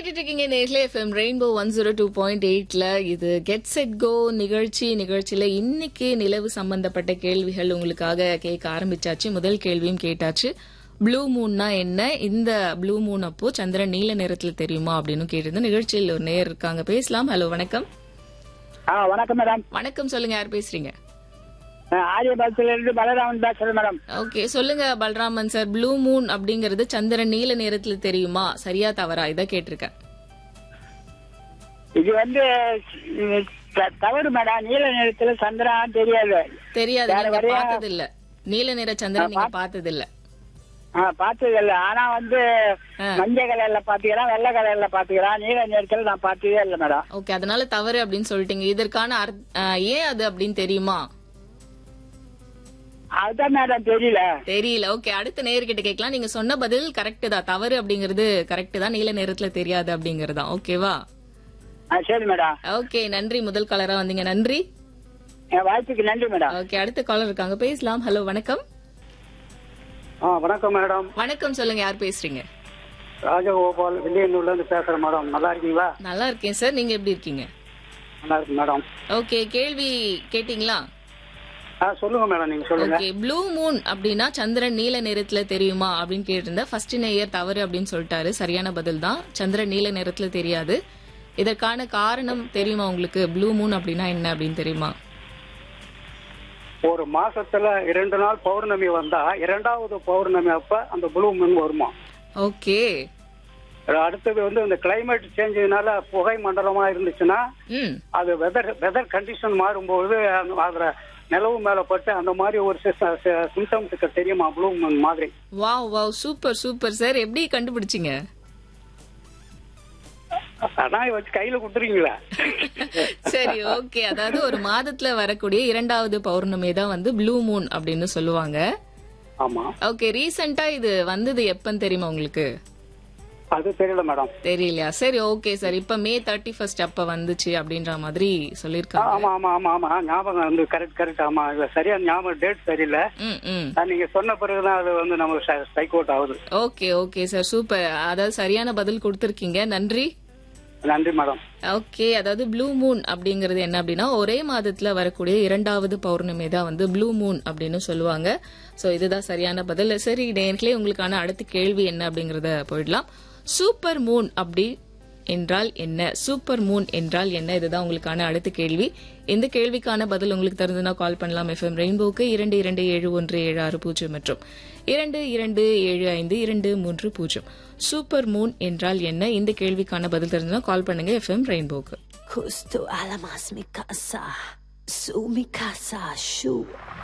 கேட்டுட்டு இருக்கீங்க நேர்ல FM Rainbow one zero two point எயிட்ல இது கெட் செட் கோ நிகழ்ச்சி நிகழ்ச்சியில இன்னைக்கு நிலவு சம்பந்தப்பட்ட கேள்விகள் உங்களுக்காக கேட்க ஆரம்பிச்சாச்சு முதல் கேள்வியும் கேட்டாச்சு ப்ளூ மூன்னா என்ன இந்த ப்ளூ மூன் அப்போ சந்திரன் நீல நிறத்துல தெரியுமா அப்படின்னு கேட்டிருந்தோம் நிகழ்ச்சியில் ஒரு நேர் இருக்காங்க பேசலாம் ஹலோ வணக்கம் ஆ வணக்கம் மேடம் வணக்கம் சொல்லுங்க யார் பேசுறீங்க ஆரியபாளத்துல இருந்து பலராமன் பேசுறேன் மேடம் ஓகே சொல்லுங்க பல்ராமன் சார் ப்ளூ மூன் அப்படிங்கறது சந்திரன் நீல நிறத்துல தெரியுமா சரியா தவறா இதை கேட்டிருக்கேன் இது வந்து ம், த- தவறு மேடம் நீல நிறத்துல சந்திரன் தெரியாது தெரியாது வேற நீங்க வரையா- பார்த்தது இல்ல நீல நிற சந்திரன் நீங்க பார்த்தது இல்ல ஆ, பார்த்தது இல்ல ஆனா வந்து ஆ. மஞ்சள் கலர்ல பாத்துக்கிறேன் வெள்ளை கலர்ல பாத்துக்கிறேன் நீல நிறத்துல நான் பார்த்ததே இல்ல மேடம் ஓகே அதனால தவறு அப்படின்னு சொல்லிட்டீங்க இதற்கான அர்த்- ஆ, ஏன் அது அப்படின்னு தெரியுமா அதுதான் மேடம் தெரியல தெரியல ஓகே அடுத்த நேர்கிட்ட கேட்கலாம் நீங்க சொன்ன பதில் கரெக்ட் தான் தவறு அப்படிங்கிறது கரெக்ட் தான் நீல நிறத்துல தெரியாது அப்படிங்கறது தான் ஓகேவா ஆ, சரி மேடம் ஓகே நன்றி முதல் காலரா வந்தீங்க நன்றி என் வாய்ப்புக்கு நன்றி மேடம் ஓகே அடுத்த காலர் இருக்காங்க பேசலாம் ஹலோ வணக்கம் ஆ வணக்கம் மேடம் வணக்கம் சொல்லுங்க யார் பேசுறீங்க ராஜகோபால் வில்லியனூர்ல இருந்து பேசுறேன் மேடம் நல்லா இருக்கீங்களா நல்லா இருக்கேன் சார் நீங்க எப்படி இருக்கீங்க நல்லா இருக்கு மேடம் ஓகே கேள்வி கேட்டீங்களா ஆ சொல்லுங்க மேடம் நீங்க சொல்லுங்க ஓகே ப்ளூ மூன் அப்படின்னா சந்திரன் நீல நிறத்துல தெரியுமா அப்படின்னு கேட்டிருந்தா ஃபர்ஸ்ட் நேயர் தவறு அப்படின்னு சொல்லிட்டாரு சரியான பதில் தான் சந்திரன் நீல நிறத்துல தெரியாது இதற்கான காரணம் தெரியுமா உங்களுக்கு ப்ளூ மூன் அப்படின்னா என்ன அப்படின்னு தெரியுமா ஒரு மாசத்துல இரண்டு நாள் பௌர்ணமி வந்தா இரண்டாவது பௌர்ணமி அப்ப அந்த ப்ளூ மூன் வருமா ஓகே அடுத்தது வந்து இந்த கிளைமேட் சேஞ்சினால புகை மண்டலமா இருந்துச்சுன்னா ம் அது வெதர் வெதர் கண்டிஷன் மாறும்போது அந்த- அதுல நிலவு மேல பட்டு அந்த மாதிரி ஒரு சிம்டம்ஸுக்கு தெரியுமா ப்ளூ மூன் மாதிரி wow wow super super sir எப்படி கண்டுபிடிச்சீங்க அதான் வச்சு கையில கொடுத்துருக்கீங்களா சரி ஓகே அதாவது ஒரு மாதத்துல வரக்கூடிய இரண்டாவது பௌர்ணமி தான் வந்து ப்ளூ மூன் அப்படின்னு சொல்லுவாங்க ஆமா ஓகே ரீசெண்டா இது வந்தது எப்பன்னு தெரியுமா உங்களுக்கு அது தெரியல மேடம் தெரியலையா சரி ஓகே சார் இப்ப மே தேர்ட்டி ஃபர்ஸ்ட் அப்ப வந்துச்சு அப்படின்ற மாதிரி சொல்லிருக்காங்க ஆமா ஆமா ஆமா ஆமா ஞாபகம் வந்து கரெக்ட் கரெக்ட் ஆமா இது சரியா ஞாபகம் டேட் சரியில்லை ம் ம் ஆனா, நீங்க சொன்ன பிறகுதான் அது வந்து நமக்கு ஸ்ட்ரைக் அவுட் ஆகுது ஓகே ஓகே சார் சூப்பர் அதாவது சரியான பதில் கொடுத்திருக்கீங்க நன்றி நன்றி மேடம் ஓகே அதாவது ப்ளூ மூன் அப்படிங்கிறது என்ன அப்படின்னா ஒரே மாதத்துல வரக்கூடிய இரண்டாவது பௌர்ணமி தான் வந்து ப்ளூ மூன் அப்படின்னு சொல்லுவாங்க சோ இதுதான் சரியான பதில் சரி நேர்களே உங்களுக்கான அடுத்த கேள்வி என்ன அப்படிங்கறத போயிடலாம் சூப்பர் மூன் அப்படி என்றால் என்ன சூப்பர் மூன் என்றால் என்ன இதுதான் உங்களுக்கான அடுத்த கேள்வி இந்த கேள்விக்கான பதில் உங்களுக்கு தெரிஞ்சுனா கால் பண்ணலாம் எஃப்எம் ரெயின்போக்கு இரண்டு இரண்டு ஏழு ஒன்று ஏழு ஆறு பூஜ்ஜியம் மற்றும் இரண்டு இரண்டு ஏழு ஐந்து இரண்டு மூன்று பூஜ்ஜியம் சூப்பர் மூன் என்றால் என்ன இந்த கேள்விக்கான பதில் தெரிஞ்சுனா கால் பண்ணுங்க எஃப்எம் ரெயின்போக்கு Justo a la más mi casa, su mi casa, shu.